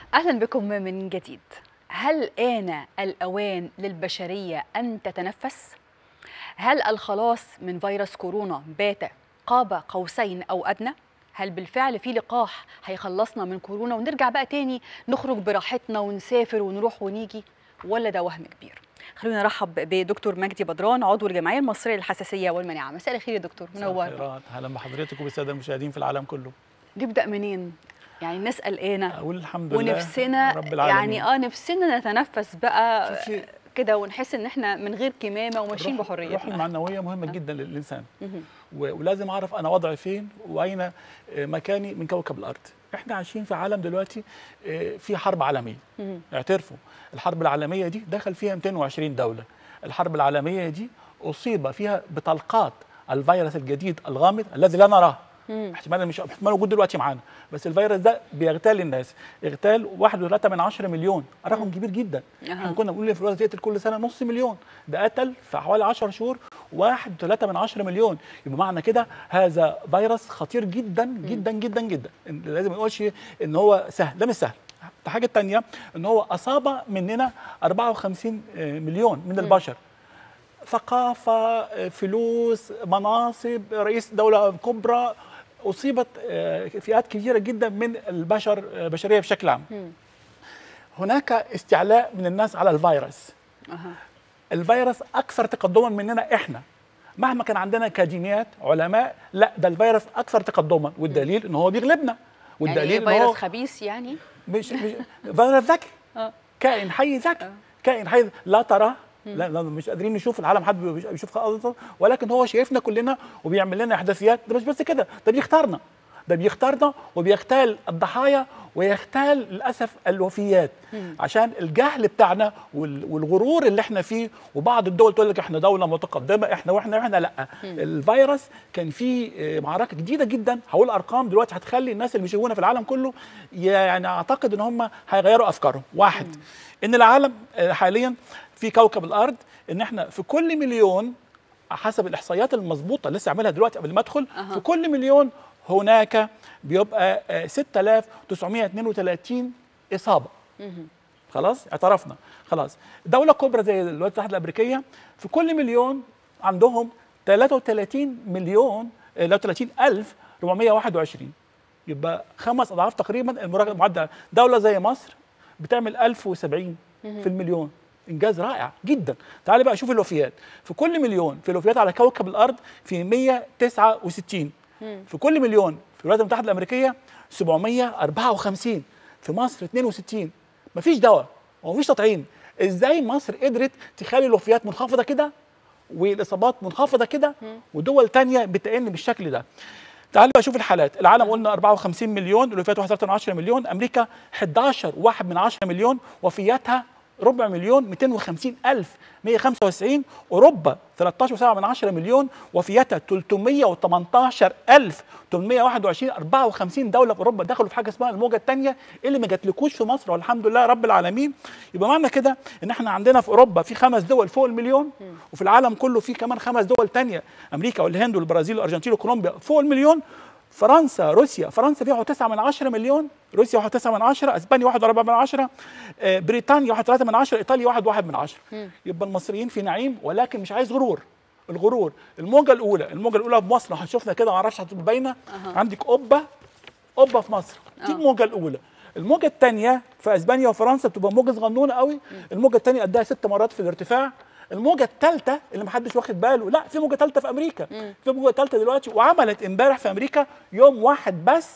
أهلا بكم من جديد هل آن الأوان للبشرية أن تتنفس؟ هل الخلاص من فيروس كورونا بات قاب قوسين أو أدنى؟ هل بالفعل في لقاح هيخلصنا من كورونا ونرجع بقى تاني نخرج براحتنا ونسافر ونروح ونيجي ولا ده وهم كبير؟ خلونا نرحب بدكتور مجدي بدران عضو الجمعيه المصريه للحساسيه والمناعه مساء الخير يا دكتور منور خيرات اهلا بحضرتك وبالساده المشاهدين في العالم كله نبدا منين يعني الناس قلقانه اقول الحمد لله ونفسنا رب العالمين يعني اه نفسنا نتنفس بقى شوفي، كده ونحس ان احنا من غير كمامه وماشيين الروح- الروح بحريتنا المعنويه مهمه جدا للانسان مهم. و- ولازم اعرف انا وضعي فين واين آه، مكاني من كوكب الارض احنا عايشين في عالم دلوقتي آه، في حرب عالميه مهم. اعترفوا الحرب العالميه دي دخل فيها 220 دوله الحرب العالميه دي اصيب فيها بطلقات الفيروس الجديد الغامض الذي لا نراه مم. احتمال مش احتمال موجود دلوقتي معانا بس الفيروس ده بيغتال الناس اغتال 1.3 من 10 مليون رقم كبير جدا أها. احنا كنا بنقول الانفلونزا تقتل كل سنه نص مليون ده قتل في حوالي 10 شهور 1.3 من 10 مليون يبقى معنى كده هذا فيروس خطير جدا جدا جدا جدا إن- لازم ما نقولش ان هو سهل ده مش سهل الحاجه الثانيه ان هو اصاب مننا 54 مليون من البشر ثقافة فلوس مناصب رئيس دولة كبرى أصيبت آه، فئات كثيرة جدا من البشر آه، بشرية بشكل عام مم. هناك استعلاء من الناس على الفيروس أها. الفيروس أكثر تقدما مننا إحنا مهما كان عندنا أكاديميات علماء لا ده الفيروس أكثر تقدما والدليل إن هو بيغلبنا يعني والدليل إيه إن هو فيروس خبيث يعني مش مش فيروس ذكي اه كائن حي ذكي آه. كائن حي لا تراه لا, لا مش قادرين نشوف العالم حد بيش- بيشوف خالص ولكن هو شايفنا كلنا وبيعمل لنا احداثيات ده مش بس كده ده بيختارنا ده بيختارنا وبيختال الضحايا ويختال للاسف الوفيات عشان الجهل بتاعنا وال- والغرور اللي احنا فيه وبعض الدول تقول لك احنا دوله متقدمه احنا واحنا واحنا لا الفيروس كان فيه آه، معركه جديده جدا هقول ارقام دلوقتي هتخلي الناس اللي بيشوفونا في العالم كله يعني اعتقد ان هم هيغيروا افكارهم واحد ان العالم آه، حاليا في كوكب الارض ان احنا في كل مليون حسب الاحصائيات المظبوطه لسه عاملها دلوقتي قبل ما ادخل أها. في كل مليون هناك بيبقى آه، 6932 اصابه مهم. خلاص اعترفنا خلاص دوله كبرى زي الولايات المتحده الامريكيه في كل مليون عندهم 33 مليون آه، 33 الف 421 يبقى خمس اضعاف تقريبا المراجعه المعدل دوله زي مصر بتعمل 1070 في المليون انجاز رائع جدا تعالي بقى شوف الوفيات في كل مليون في الوفيات على كوكب الارض في 169 في كل مليون في الولايات المتحده الامريكيه 754 في مصر 62 مفيش دواء ومفيش تطعيم ازاي مصر قدرت تخلي الوفيات منخفضه كده والاصابات منخفضه كده ودول تانية بتقل بالشكل ده تعالوا بقى شوف الحالات العالم قلنا 54 مليون الوفيات 1.3 مليون امريكا 11 واحد من 10 مليون وفياتها ربع مليون 250 الف 195 اوروبا 13 7 من 10 مليون وفياتها 318 الف 821 54 دوله في اوروبا دخلوا في حاجه اسمها الموجه الثانيه اللي ما جاتلكوش في مصر والحمد لله رب العالمين يبقى معنى كده ان احنا عندنا في اوروبا في خمس دول فوق المليون وفي العالم كله في كمان خمس دول تانية امريكا والهند والبرازيل والارجنتين وكولومبيا فوق المليون فرنسا روسيا فرنسا فيها 9 من 10 مليون روسيا 1 9 من 10 اسبانيا 1 4 من 10 آه، بريطانيا 1 3 من 10 ايطاليا 1 1 من 10 يبقى المصريين في نعيم ولكن مش عايز غرور الغرور الموجه الاولى الموجه الاولى بمصر لو هنشوفنا كده ما اعرفش هتبقى باينه عندك قبه قبه في مصر دي آه. الموجه الاولى الموجه الثانيه في اسبانيا وفرنسا بتبقى موجه صغنونه قوي الموجه الثانيه قدها ست مرات في الارتفاع الموجه الثالثه اللي محدش واخد باله لا في موجه ثالثه في امريكا في موجه ثالثه دلوقتي وعملت امبارح في امريكا يوم واحد بس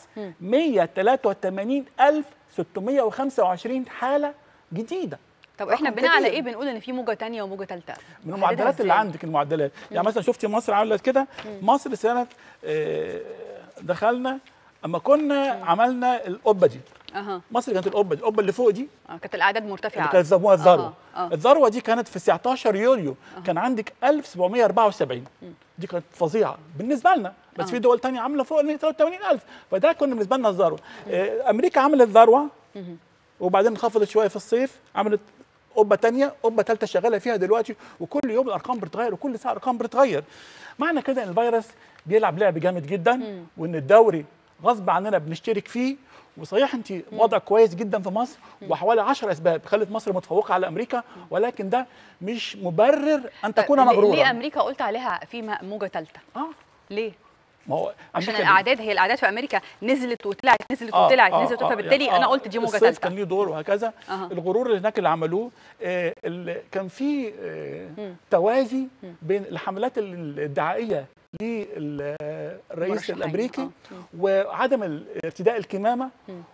183625 حاله جديده طب احنا رقم بناء على كبير. ايه بنقول ان في موجه تانية وموجه ثالثه من المعدلات اللي عندك المعدلات يعني مثلا شفتي مصر عملت كده مصر سنه آه، دخلنا اما كنا عملنا القبه دي اها مصر كانت القبه دي القبه اللي فوق دي آه، كانت الاعداد مرتفعه اللي كانت يسموها الذروه أها، آه. الذروه دي كانت في 19 يوليو كان عندك 1774 دي كانت فظيعه بالنسبه لنا بس آه. في دول تانية عامله فوق ال 83000 فده كنا بالنسبه لنا الذروه آه، امريكا عملت ذروه وبعدين انخفضت شويه في الصيف عملت قبه تانية قبه ثالثه شغاله فيها دلوقتي وكل يوم الارقام بتتغير وكل ساعه الارقام بتتغير معنى كده ان الفيروس بيلعب لعب جامد جدا وان الدوري غصب عننا بنشترك فيه وصحيح انت وضع كويس جدا في مصر وحوالي 10 اسباب خلت مصر متفوقه على امريكا ولكن ده مش مبرر ان تكون ليه- مغرورا ليه امريكا قلت عليها في م- موجه ثالثه اه ليه ما هو عشان أمريكا دي- الاعداد هي الاعداد في امريكا نزلت وطلعت نزلت آه، وطلعت آه، نزلت آه، فبالتالي يعني انا آه، قلت دي موجه الصيف ثالثه كان ليه دور وهكذا أها. الغرور اللي هناك اللي عملوه آه، ال- كان في آه، توازي بين الحملات ال- الدعائيه للرئيس مرشحين، الامريكي آه. مم. وعدم ال- ارتداء الكمامه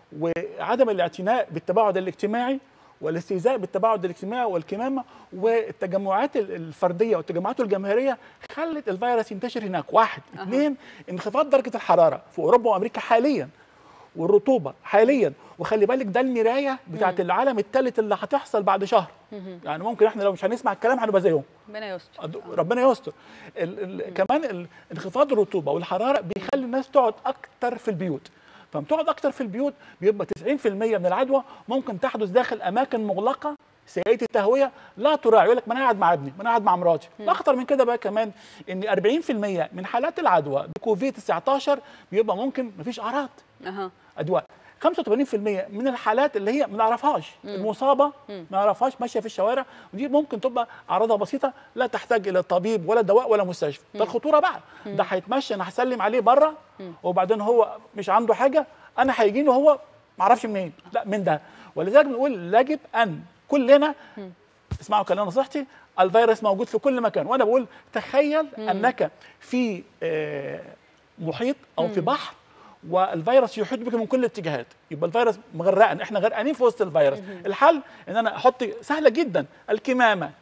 وعدم الاعتناء بالتباعد الاجتماعي والاستهزاء بالتباعد الاجتماعي والكمامه والتجمعات ال- الفرديه والتجمعات الجماهيريه خلت الفيروس ينتشر هناك واحد اثنين انخفاض درجه الحراره في اوروبا وامريكا حاليا والرطوبه حاليا وخلي بالك ده المرايه بتاعت العالم الثالث اللي هتحصل بعد شهر يعني ممكن احنا لو مش هنسمع الكلام هنبقى زيهم ربنا يستر أد- ربنا يستر ال ال كمان ال- انخفاض الرطوبه والحراره بيخلي الناس تقعد اكتر في البيوت فلما تقعد اكتر في البيوت بيبقى 90% من العدوى ممكن تحدث داخل اماكن مغلقه سيئه التهويه لا تراعي يقول لك ما انا قاعد مع ابني ما انا قاعد مع مراتي الاخطر من كده بقى كمان ان 40% من حالات العدوى بكوفيد 19 بيبقى ممكن مفيش اعراض اها ادواء 85% من الحالات اللي هي ما نعرفهاش المصابه ما نعرفهاش ماشيه في الشوارع ودي ممكن تبقى اعراضها بسيطه لا تحتاج الى طبيب ولا دواء ولا مستشفى ده الخطوره بقى ده هيتمشى انا هسلم عليه بره وبعدين هو مش عنده حاجه انا هيجيني وهو ما اعرفش منين لا من ده ولذلك بنقول يجب ان كلنا اسمعوا كلام نصيحتي الفيروس موجود في كل مكان وانا بقول تخيل انك في آه، محيط او في بحر والفيروس يحيط بك من كل الاتجاهات يبقى الفيروس مغرقنا احنا غرقانين في وسط الفيروس الحل ان انا احط سهله جدا الكمامه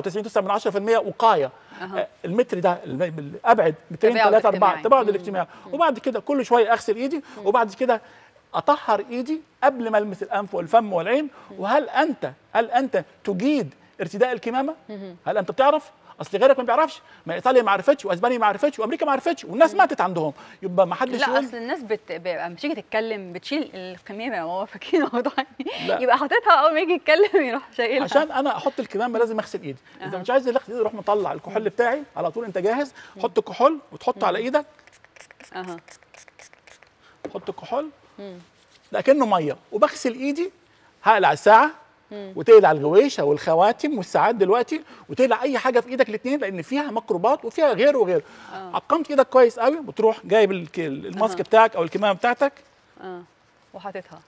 99.9% وقايه آه، المتر ده الم- ابعد مترين تباعد ثلاثه اربعه اجتماعي. التباعد الاجتماعي وبعد كده كل شويه اغسل ايدي وبعد كده اطهر ايدي قبل ما المس الانف والفم والعين وهل انت هل انت تجيد ارتداء الكمامه؟ هل انت بتعرف؟ اصل غيرك ما بيعرفش ما ايطاليا ما عرفتش واسبانيا ما عرفتش وامريكا ما عرفتش والناس ماتت عندهم يبقى ما حدش لا يقول اصل الناس بت... ب- لما تيجي تتكلم بتشيل الكمامه هو فاكرين الموضوع لا. يبقى حاططها اول ما يجي يتكلم يروح شايلها عشان انا احط الكمامه لازم اغسل ايدي اذا مش عايز اغسل ايدي روح مطلع الكحول بتاعي على طول انت جاهز حط الكحول وتحطه على ايدك اها حط الكحول لكنه ميه وبغسل ايدي هقلع الساعه وتقلع الغويشه والخواتم والساعات دلوقتي وتقلع اي حاجه في ايدك الاثنين لان فيها ميكروبات وفيها غير وغير عقمت ايدك كويس قوي وتروح جايب الك- الماسك أها. بتاعك او الكمامه بتاعتك اه وحاططها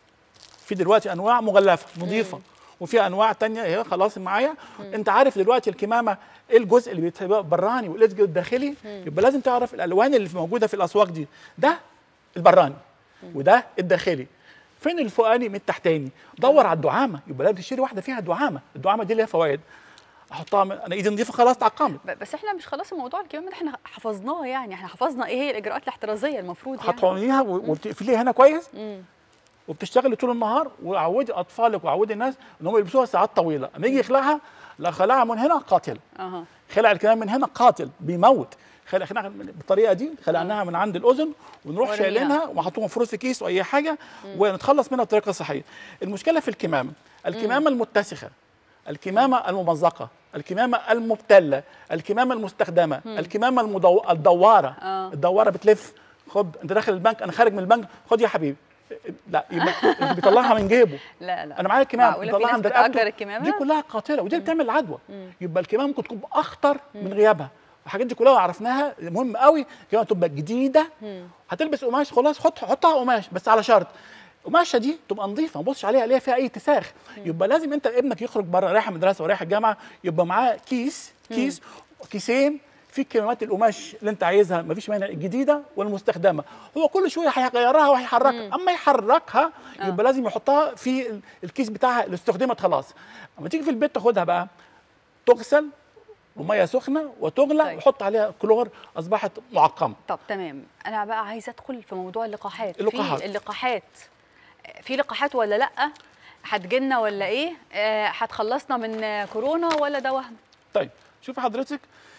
في دلوقتي انواع مغلفه نظيفه وفي انواع تانية هي خلاص معايا انت عارف دلوقتي الكمامه ايه الجزء اللي بيبقى براني وايه الجزء الداخلي يبقى لازم تعرف الالوان اللي موجوده في الاسواق دي ده البراني وده الداخلي فين الفوقاني من التحتاني دور على الدعامه يبقى لازم تشتري واحده فيها دعامه الدعامه دي ليها فوائد احطها من... انا ايدي نظيفه خلاص اتعقمت ب- بس احنا مش خلاص الموضوع الكمامه ده احنا حفظناه يعني احنا حفظنا ايه هي الاجراءات الاحترازيه المفروض يعني هتعمليها و- وبتقفليها هنا كويس مم. وبتشتغلي طول النهار وعودي اطفالك وعودي الناس ان هم يلبسوها ساعات طويله اما يجي يخلعها لا خلعها من هنا قاتل اها خلع الكلام من هنا قاتل بيموت خلع خلع بالطريقه دي خلعناها من عند الاذن ونروح ورميها. شايلينها وحطوها مفروض في كيس واي حاجه ونتخلص منها بطريقه صحيه المشكله في الكمامه الكمامه المتسخه الكمامه الممزقه الكمامه المبتله الكمامه المستخدمه الكمامه المدو... الدواره آه. الدواره بتلف خد انت داخل البنك انا خارج من البنك خد يا حبيبي لا يبقى اللي بيطلعها من جيبه لا لا انا معايا الكمامه معقولة في بيطلعها ناس من رقبته. بتأجر الكمامة؟ دي كلها قاتله ودي اللي بتعمل عدوى يبقى الكمامه ممكن تكون اخطر من غيابها الحاجات دي كلها عرفناها مهم قوي الكمامه تبقى جديده هتلبس قماش خلاص حط حطها قماش بس على شرط القماشه دي تبقى نظيفه ما تبصش عليها الاقيها فيها اي اتساخ يبقى لازم انت ابنك يخرج بره رايح المدرسه ورايح الجامعه يبقى معاه كيس كيس كيسين في كمامات القماش اللي انت عايزها مفيش مانع الجديده والمستخدمه هو كل شويه هيغيرها وهيحركها اما يحركها يبقى لازم يحطها في ال- الكيس بتاعها اللي استخدمت خلاص اما تيجي في البيت تاخدها بقى تغسل بميه سخنه وتغلى طيب. وحط عليها كلور اصبحت معقمه طب تمام انا بقى عايزه ادخل في موضوع اللقاحات اللقاحات. في اللقاحات في لقاحات ولا لا هتجيلنا ولا ايه آه، هتخلصنا من آه، كورونا ولا ده وهم طيب شوفي حضرتك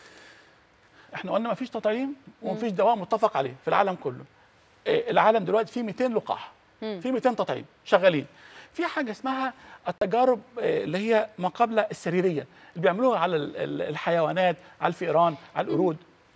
احنا قلنا مفيش تطعيم ومفيش دواء متفق عليه في العالم كله إيه، العالم دلوقتي فيه 200 لقاح في 200 تطعيم شغالين في حاجه اسمها التجارب آه، اللي هي ما قبل السريريه اللي بيعملوها على ال- ال- الحيوانات على الفئران على القرود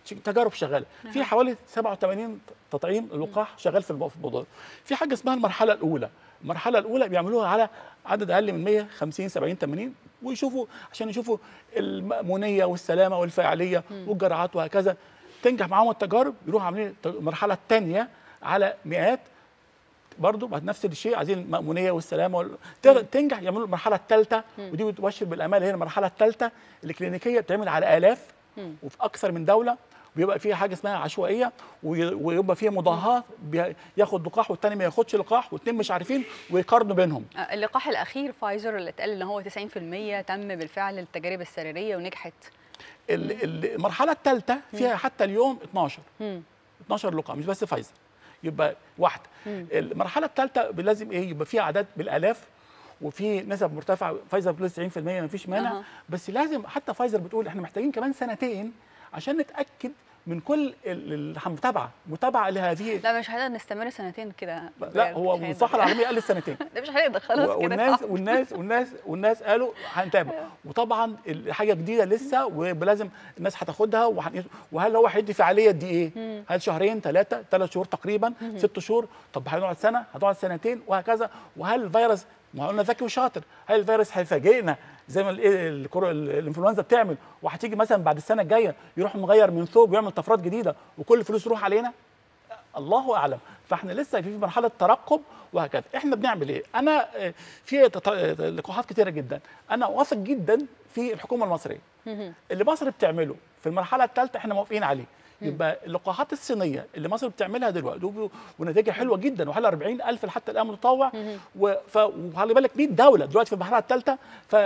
تجارب شغاله في حوالي 87 تطعيم لقاح شغال في الم- في الموضوع ده. في حاجه اسمها المرحله الاولى المرحله الاولى بيعملوها على عدد اقل من 100 50 70 80 ويشوفوا عشان يشوفوا المأمونيه والسلامه والفاعليه والجرعات وهكذا تنجح معاهم التجارب يروحوا عاملين الت- المرحله الثانيه على مئات برضه بعد نفس الشيء عايزين المأمونية والسلامة وال... تقدر تنجح يعملوا المرحلة الثالثة ودي بتبشر بالأمال هي المرحلة الثالثة الكلينيكية بتعمل على آلاف وفي أكثر من دولة ويبقى فيها حاجة اسمها عشوائية وي- ويبقى فيها مضاهاة بي- ياخد لقاح والتاني ما ياخدش لقاح واثنين مش عارفين ويقارنوا بينهم آه، اللقاح الاخير فايزر اللي اتقال ان هو 90% تم بالفعل التجارب السريريه ونجحت ال- ال- المرحلة الثالثة فيها حتى اليوم 12 مم. 12 لقاح مش بس فايزر يبقى واحده المرحله الثالثه لازم ايه يبقى فيها اعداد بالالاف وفي نسب مرتفعه فايزر بلس 90% ما فيش مانع أها. بس لازم حتى فايزر بتقول احنا محتاجين كمان سنتين عشان نتاكد من كل ال- المتابعه متابعه لهذه لا مش هنقدر نستمر سنتين كده لا هو مش هنقدر. الصحه العالميه قال السنتين ده مش هنقدر خلاص كده والناس صعب. والناس والناس والناس قالوا هنتابع وطبعا حاجه جديده لسه ولازم الناس هتاخدها وهن- وهل هو هيدي فعاليه دي ايه؟ هل شهرين ثلاثه ثلاث شهور تقريبا ست شهور طب هنقعد سنه هتقعد سنتين وهكذا وهل الفيروس ما قلنا ذكي وشاطر هل الفيروس هيفاجئنا زي ما ال- الكرو- ال- الانفلونزا بتعمل وهتيجي مثلا بعد السنه الجايه يروح مغير من ثوب ويعمل طفرات جديده وكل الفلوس تروح علينا الله اعلم فاحنا لسه في مرحله ترقب وهكذا احنا بنعمل ايه انا آه، في تط- آه، لقاحات كتيره جدا انا واثق جدا في الحكومه المصريه اللي مصر بتعمله في المرحله الثالثه احنا موافقين عليه يبقى اللقاحات الصينيه اللي مصر بتعملها دلوقتي وب- ونتائجها حلوه جدا وحوالي 40000 حتى الان متطوع و- ف- وخلي بالك 100 دوله دلوقتي في المرحله الثالثه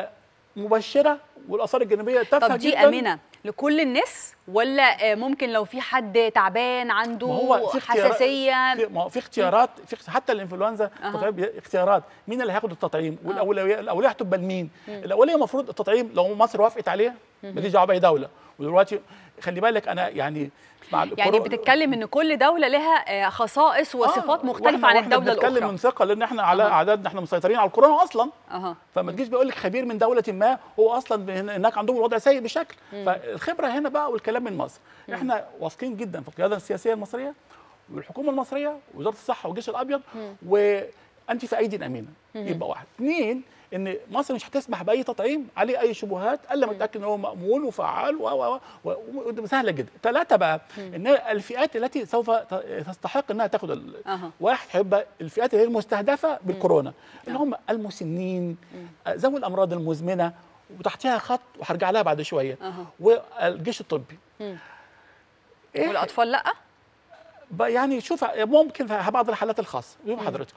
فمبشره والاثار الجانبيه تافهه طب دي جدا امنه لكل الناس ولا آه، ممكن لو في حد تعبان عنده ما هو في اختيارات- حساسيه في ما هو في اختيارات في اخت- حتى الانفلونزا أها. التطعيم بي- اختيارات مين اللي هياخد التطعيم والاولويه الاولويه هتبقى لمين الاولويه المفروض التطعيم لو مصر وافقت عليه ماليش دعوه باي دوله ودلوقتي خلي بالك انا يعني مع يعني الكورو- بتتكلم ان كل دوله لها آه، خصائص وصفات آه، مختلفه وإحنا- عن وإحنا الدوله بنتكلم الاخرى من ثقه لان احنا على أها. اعداد احنا مسيطرين على الكورونا اصلا اها فما تجيش بيقول لك خبير من دوله ما هو اصلا هناك عندهم الوضع سيء بشكل فالخبره هنا بقى والكلام من مصر احنا واثقين جدا في القياده السياسيه المصريه والحكومه المصريه ووزاره الصحه والجيش الابيض وانت في ايدي امينه يبقى واحد اثنين ان مصر مش هتسمح باي تطعيم عليه اي شبهات الا ما تتاكد ان هو مامون وفعال و و و و- سهله جدا ثلاثه بقى ان الفئات التي سوف ت- تستحق انها تاخد ال- أها. واحد هيبقى الفئات اللي هي المستهدفه بالكورونا اللي هم المسنين آه، ذوي الامراض المزمنه وتحتها خط وهرجع لها بعد شويه أها. والجيش الطبي إيه والاطفال لا بقى يعني شوف ممكن في بعض الحالات الخاصه شوف حضرتك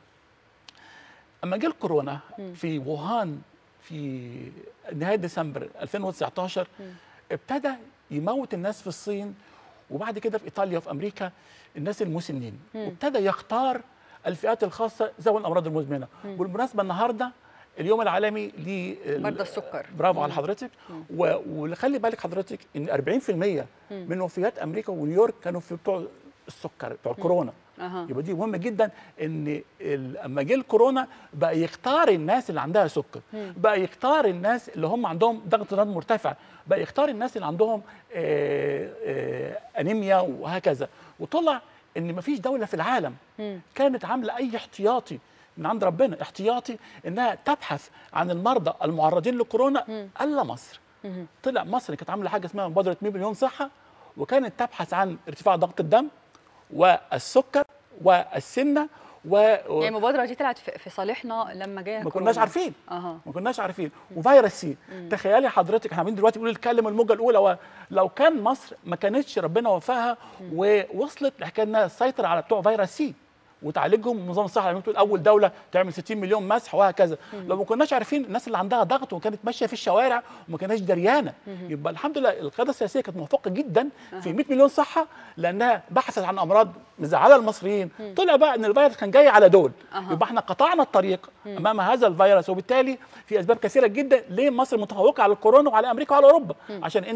اما جه الكورونا في ووهان في نهايه ديسمبر 2019 ابتدى يموت الناس في الصين وبعد كده في ايطاليا وفي امريكا الناس المسنين وابتدى يختار الفئات الخاصه ذوي الامراض المزمنه بالمناسبه النهارده اليوم العالمي ل مرضى السكر. برافو على حضرتك و- وخلي بالك حضرتك ان 40% من وفيات امريكا ونيويورك كانوا في بتوع السكر بتوع الكورونا أها. يبقى دي مهمه جدا ان ال- اما جه الكورونا بقى يختار الناس اللي عندها سكر بقى يختار الناس اللي هم عندهم ضغط دم مرتفع بقى يختار الناس اللي عندهم آه، آه، انيميا وهكذا وطلع ان مفيش دوله في العالم كانت عامله اي احتياطي من عند ربنا احتياطي انها تبحث عن المرضى المعرضين لكورونا الا مصر طلع مصر كانت عامله حاجه اسمها مبادره 100 مليون صحه وكانت تبحث عن ارتفاع ضغط الدم والسكر والسمنه و يعني المبادره دي طلعت في في صالحنا لما جاء ما كناش عارفين اها ما كناش عارفين وفيروس سي تخيلي حضرتك احنا عاملين دلوقتي بنقول نتكلم الموجه الاولى ولو كان مصر ما كانتش ربنا وفاها ووصلت لحكايه انها تسيطر على بتوع فيروس سي وتعالجهم نظام الصحه العالمي تقول اول دوله تعمل 60 مليون مسح وهكذا لو ما كناش عارفين الناس اللي عندها ضغط وكانت ماشيه في الشوارع وما كانتش دريانه يبقى الحمد لله القياده السياسيه كانت موفقه جدا في 100 مليون صحه لانها بحثت عن امراض مزعله المصريين طلع بقى ان الفيروس كان جاي على دول أها. يبقى احنا قطعنا الطريق امام هذا الفيروس وبالتالي في اسباب كثيره جدا ليه مصر متفوقه على الكورونا وعلى امريكا وعلى اوروبا عشان انت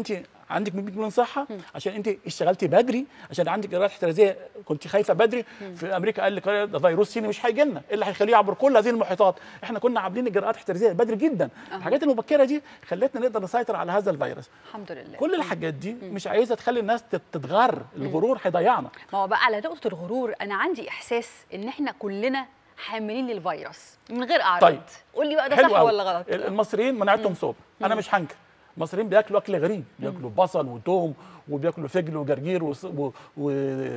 عندك 100 مليون صحه عشان انت اشتغلتي بدري عشان عندك اجراءات احترازيه كنت خايفه بدري في امريكا قال لك ده فيروس صيني مش هيجي لنا ايه اللي هيخليه يعبر كل هذه المحيطات احنا كنا عاملين اجراءات احترازيه بدري جدا الحاجات المبكره دي خلتنا نقدر نسيطر على هذا الفيروس الحمد لله كل الحاجات دي مش عايزه تخلي الناس تت- تتغر الغرور هيضيعنا ما هو بقى على نقطه الغرور انا عندي احساس ان احنا كلنا حاملين للفيروس من غير اعراض طيب. قول لي بقى ده حلو صح أوي. ولا غلط المصريين مناعتهم صوب انا مش هنكر المصريين بياكلوا اكل غريب بياكلوا بصل وتوم وبياكلوا فجل وجرجير وص- و, و...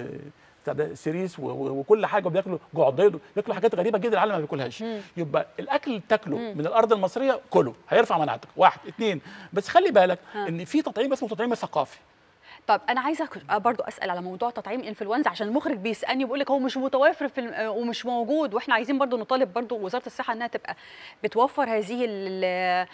بتاع ده سيريس و... و... وكل حاجه وبياكلوا جعضيد بياكلوا حاجات غريبه جدا العالم ما بياكلهاش يبقى الاكل اللي تاكله من الارض المصريه كله هيرفع مناعتك واحد اثنين بس خلي بالك ان في تطعيم اسمه تطعيم الثقافي طب انا عايزه أك- برضو اسال على موضوع تطعيم الانفلونزا عشان المخرج بيسالني بيقول لك هو مش متوافر في الم- آه، ومش موجود واحنا عايزين برضو نطالب برضو وزاره الصحه انها تبقى بتوفر هذه ال-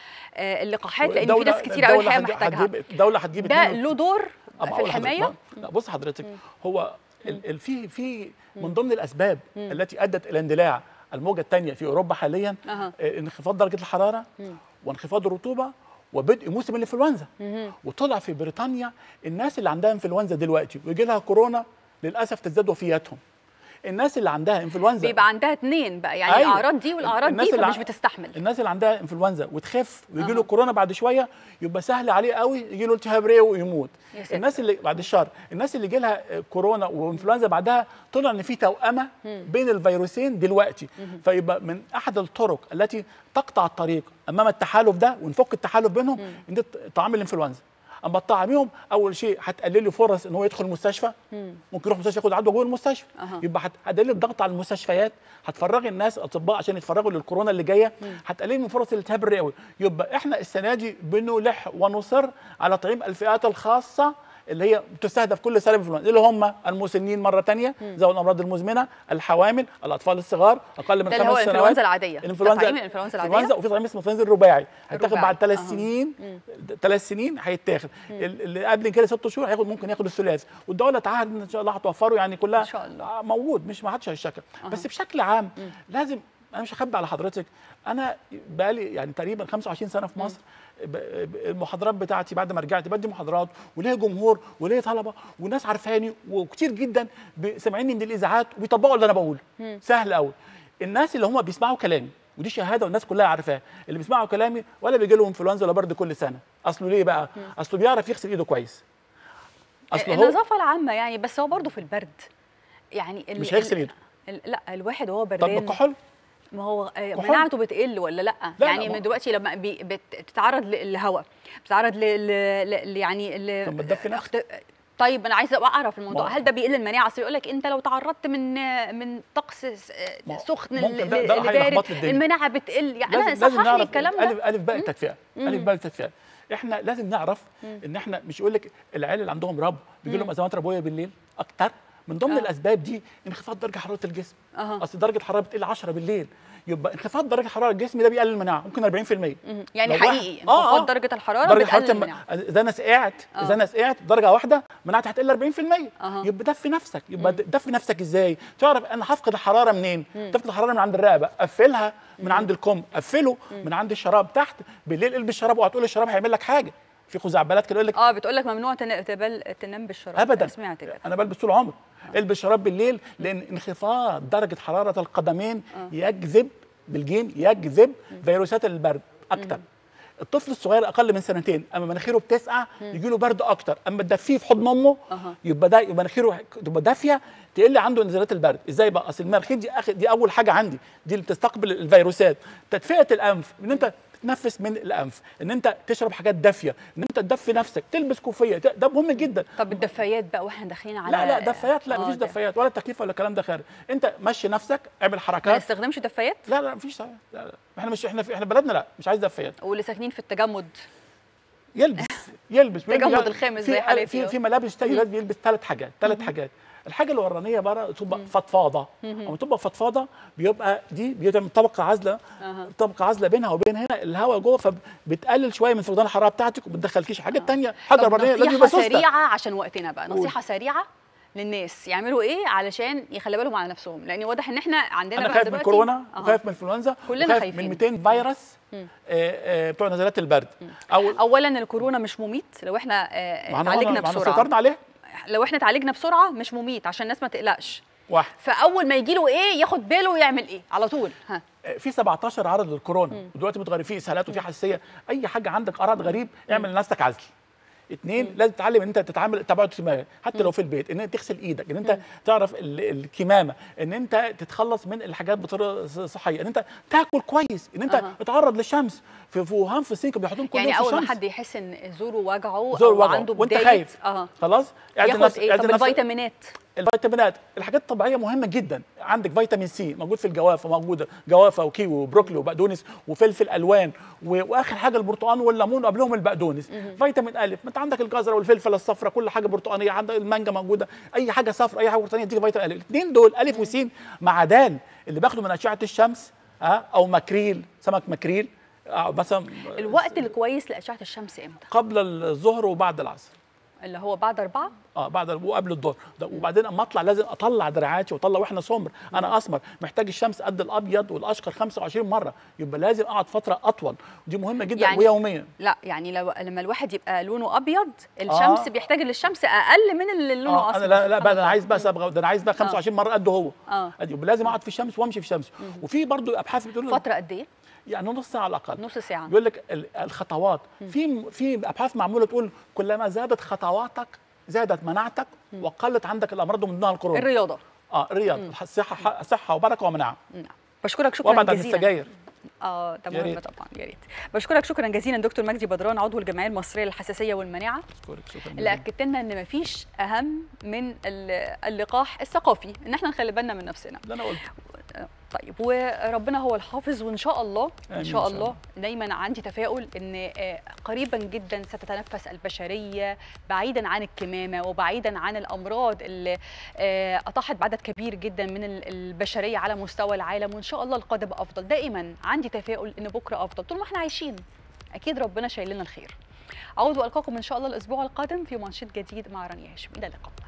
آه، اللقاحات لان في الدولة- ناس كتير قوي الدولة الحقيقه هتجيب- محتاجها هتجيب- الدوله هتجيب ده اتنين- له دور أما في أقول لحضرتك- الحمايه لا بص حضرتك هو ال- ال- في في من ضمن الاسباب التي ادت الى اندلاع الموجه الثانيه في اوروبا حاليا أها. آه، انخفاض درجه الحراره وانخفاض الرطوبه وبدء موسم الانفلونزا وطلع في بريطانيا الناس اللي عندها انفلونزا دلوقتي ويجي لها كورونا للاسف تزداد وفياتهم الناس اللي عندها انفلونزا بيبقى عندها اتنين بقى يعني أيوة. الاعراض دي والاعراض الناس دي اللي فمش ع- بتستحمل الناس اللي عندها انفلونزا وتخف ويجي له أها. كورونا بعد شويه يبقى سهل عليه قوي يجي له التهاب رئوي ويموت يا ساتر. الناس اللي بعد الشر الناس اللي جي لها كورونا وانفلونزا بعدها طلع ان في توأمه بين الفيروسين دلوقتي فيبقى من احد الطرق التي تقطع الطريق امام التحالف ده ونفك التحالف بينهم ان ده طعام الانفلونزا اما تطعميهم اول شيء هتقللي فرص ان هو يدخل المستشفى ممكن يروح المستشفى ياخد عدوى جوه المستشفى أها. يبقى هت- هتقللي الضغط على المستشفيات هتفرغي الناس اطباء عشان يتفرغوا للكورونا اللي جايه هتقللي من فرص الالتهاب الرئوي يبقى احنا السنه دي بنلح ونصر على تطعيم الفئات الخاصه اللي هي بتستهدف كل سنه بالانفلونزا اللي هم المسنين مره تانية ذوي الامراض المزمنه الحوامل الاطفال الصغار اقل من ده اللي هو خمس سنوات الإنفلونزا العادية. الانفلونزا تطعيم الإنفلونزا العادية؟ الإنفلونزا وفي تطعيم اسمه الانفلونزا الرباعي هيتاخد الرباعي. بعد ثلاث أها. سنين ثلاث سنين هيتاخد ال- اللي قبل كده ست شهور هياخد ممكن ياخد الثلاثي والدوله تعهد ان شاء الله هتوفره يعني كلها إن شاء الله. آه، موجود مش ما حدش هيشكل بس بشكل عام لازم انا مش هخبي على حضرتك انا بقالي يعني تقريبا 25 سنه في مصر ب- ب- المحاضرات بتاعتي بعد ما رجعت بدي محاضرات وليا جمهور وليا طلبه وناس عارفاني وكتير جدا ب- سامعيني من الاذاعات وبيطبقوا اللي انا بقوله سهل قوي الناس اللي هم بيسمعوا كلامي ودي شهاده والناس كلها عارفاها اللي بيسمعوا كلامي ولا بيجي لهم انفلونزا ولا برد كل سنه اصله ليه بقى اصله بيعرف يغسل ايده كويس اصل هو النظافه العامه يعني بس هو برضه في البرد يعني ال- مش هيغسل ال- ايده. ال- لا الواحد وهو طب بردان الكحول ما هو آه، كحول؟ مناعته بتقل ولا لا, لا، يعني ما- من دلوقتي لما بي- بت- بتتعرض للهواء بتتعرض ل ل- ل- يعني ل طب ما تدفي نفسك. اخت- طيب انا عايزه اعرف الموضوع ما- هل ده بيقل المناعه اصل يقول لك انت لو تعرضت من من طقس س- ما- سخن ممكن ل- ده- ل- ده لبارد هيلخبط لي الدنيا. المناعه بتقل يعني انا لازم, لازم صحح لي نعرف الكلام الف ده الف باء التدفئه الف باء التدفئه احنا لازم نعرف ان احنا مش يقول لك العيال اللي عندهم رب بيجي لهم ازمات ربويه بالليل اكتر من ضمن آه. الاسباب دي انخفاض درجه حراره الجسم أها. اصل درجه الحراره بتقل 10 بالليل يبقى انخفاض درجه حراره الجسم ده بيقلل المناعه ممكن 40% يعني لو واحد- حقيقي آه، انخفاض آه. درجه الحراره درجه بتقلل حراره الم- المناعه اذا انا سقعت آه. اذا انا سقعت درجه واحده مناعتي هتقل 40% أها. يبقى دفي نفسك يبقى د- دفي نفسك ازاي تعرف انا هفقد الحراره منين تفقد الحراره من عند الرقبه قفلها من عند الكم قفله من عند الشراب تحت بالليل البس شراب وهتقول الشراب هيعمل لك حاجه في خزعبلات كده يقول لك اه بتقول لك ممنوع تن- تبل تنام بالشراب ابدا سمعت كده انا بلبس طول عمري البس شراب بالليل لان انخفاض درجه حراره القدمين يجذب بالجيم يجذب فيروسات البرد اكتر الطفل الصغير اقل من سنتين اما مناخيره بتسقع يجي له برد اكتر اما تدفيه في حضن امه أها. يبقى ده يبقى مناخيره تبقى دافيه تقل عنده نزلات البرد ازاي بقى اصل المناخير دي أخ... دي اول حاجه عندي دي اللي بتستقبل الفيروسات تدفئه الانف ان انت تتنفس من الانف ان انت تشرب حاجات دافيه ان انت تدفي نفسك تلبس كوفيه ده ده مهم جدا طب الدفايات بقى واحنا داخلين على لا لا دفايات لا آه، مفيش ده. دفايات ولا تكييف ولا الكلام ده خارج انت مشي نفسك اعمل ما حركات نستخدمش دفايات لا لا مفيش لا لا. احنا مش احنا في احنا بلدنا لا مش عايز دفايات واللي ساكنين في التجمد يلبس يلبس تجمد الخامس زي في حالتي في أهو. في ملابس تاني لازم يلبس ثلاث حاجات ثلاث حاجات الحاجه الاولانيه بقى تبقى فضفاضه اما تبقى فضفاضه بيبقى دي بيبقى طبقه عازله أها. طبقه عازله بينها وبين هنا الهواء جوه فبتقلل شويه من فقدان الحراره بتاعتك وما بتدخلكيش حاجات تانية حاجه طب اولانيه لازم نصيحة يبقى سوسته سريعة عشان وقتنا بقى نصيحة سريعة للناس يعملوا ايه علشان يخلي بالهم على نفسهم لان واضح ان احنا عندنا انا بقى خايف من دلوقتي كورونا أها. وخايف من انفلونزا كلنا وخايف خايفين. من 200 فيروس مم. آه، آه، بتوع نزلات البرد او اولا الكورونا مش مميت لو احنا آه، ما احنا- اتعالجنا ما احنا بسرعه سيطرنا عليه لو احنا اتعالجنا بسرعه مش مميت عشان الناس ما تقلقش واحد فاول ما يجي له ايه ياخد باله ويعمل ايه على طول ها في 17 عرض للكورونا ودلوقتي متغير فيه اسهالات وفي حساسيه اي حاجه عندك اعراض غريب اعمل لنفسك عزل اثنين لازم تتعلم ان انت تتعامل تباعد اجتماعي حتى لو في البيت ان انت تغسل ايدك ان انت تعرف ال- الكمامه ان انت تتخلص من الحاجات بطريقه ص- صحيه ان انت تاكل كويس ان انت أها. تتعرض للشمس في في وهان في الصين كانوا بيحطون كل يعني يوم في اول ما الشمس حد يحس ان زوره وجعه زور او وجعه عنده وانت بدايه خايف اه خلاص اعزل ياخد نفسك- ايه اعزل طب نفسك. الفيتامينات الفيتامينات الحاجات الطبيعيه مهمه جدا عندك فيتامين سي موجود في الجوافه موجوده جوافه وكيوي وبروكلي وبقدونس وفلفل الوان و- واخر حاجه البرتقال والليمون وقبلهم البقدونس فيتامين الف ما انت عندك الجزره والفلفل الصفراء كل حاجه برتقانيه عندك المانجا موجوده اي حاجه صفراء اي حاجه برتقانيه تديك فيتامين الف الاثنين دول الف وسين معدان اللي باخده من اشعه الشمس اه او ماكريل سمك ماكريل آه مثلا الوقت الكويس لاشعه الشمس امتى قبل الظهر وبعد العصر اللي هو بعد أربعة اه بعد وقبل الظهر ده- وبعدين اما اطلع لازم اطلع دراعاتي واطلع واحنا سمر انا اسمر محتاج الشمس قد الابيض والاشقر 25 مره يبقى لازم اقعد فتره اطول ودي مهمه جدا يعني- ويوميا لا يعني لو لما الواحد يبقى لونه ابيض الشمس آه. بيحتاج للشمس اقل من اللي لونه اه اصفر انا لا لا سبحان بقى انا الله. عايز بقى صبغه ده انا عايز بقى 25 مره قده هو اه قد يبقى لازم اقعد في الشمس وامشي في الشمس وفي برضو ابحاث بتقول فتره قد ايه يعني نص ساعه على الاقل نص ساعه بيقول لك ال- الخطوات في في ابحاث معموله تقول كلما زادت خطواتك زادت مناعتك وقلت عندك الامراض ومن ضمنها الكورونا الرياضه اه الرياض صحه صحه وبركه ومناعه نعم بشكرك شكرا وابعد عن جزيلا السجاير اه ده يا مهم ريت. طبعا يا ريت بشكرك شكرا جزيلا دكتور مجدي بدران عضو الجمعيه المصريه للحساسيه والمناعه اشكرك شكرا اللي جزيلا. اكدت لنا ان مفيش اهم من ال- اللقاح الثقافي ان احنا نخلي بالنا من نفسنا اللي انا قلت طيب وربنا هو الحافظ وان شاء الله آمين ان إن شاء شاء الله الله. دايما عندي تفاؤل ان آه، قريبا جدا ستتنفس البشريه بعيدا عن الكمامه وبعيدا عن الامراض اللي آه، اطاحت بعدد كبير جدا من ال- البشريه على مستوى العالم وان شاء الله القادم افضل دائما عندي تفاؤل ان بكره افضل طول ما احنا عايشين اكيد ربنا شايل لنا الخير اعود والقاكم ان شاء الله الاسبوع القادم في منشط جديد مع رانيا هاشم الى اللقاء